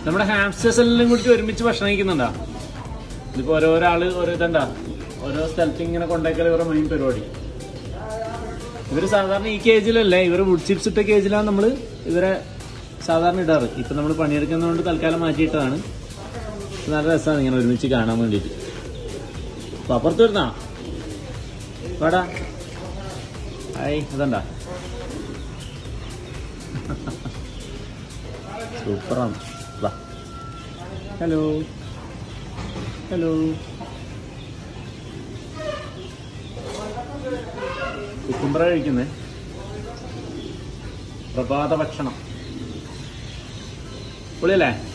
നമ്മുടെ ഹാംസ്റ്റേഴ്സ് എല്ലാം കൂടി ഒരുമിച്ച് ഭക്ഷണം കഴിക്കുന്നുണ്ടാ ഇതിപ്പോ ഓരോരാള് ഓരോ ഇതണ്ടാ ഓരോ സ്ഥലത്ത് ഇങ്ങനെ കൊണ്ടേക്കൽ ഇവരുടെ മെയിൻ പരിപാടി ഇവര് സാധാരണ ഈ കേജിലല്ലേ ഇവര് വുഡ് ചിപ്സ് ഇട്ട കേജിലാണ് നമ്മള് ഇവരെ സാധാരണ ഇടാറ് ഇപ്പൊ നമ്മൾ പണിയെടുക്കുന്നതുകൊണ്ട് തൽക്കാലം മാറ്റിയിട്ടതാണ് നല്ല രസമാണ് ഇങ്ങനെ ഒരുമിച്ച് കാണാൻ വേണ്ടിയിട്ട് അപ്പൊ അപ്പുറത്ത് വരുന്നാ വാടാ ഹായ് അതണ്ടാ സൂപ്പറാണ് വാ ഹലോ ഹലോ കുക്കുംബറ കഴിക്കുന്നേ പ്രഭാത ഭക്ഷണം പൊളിയല്ലേ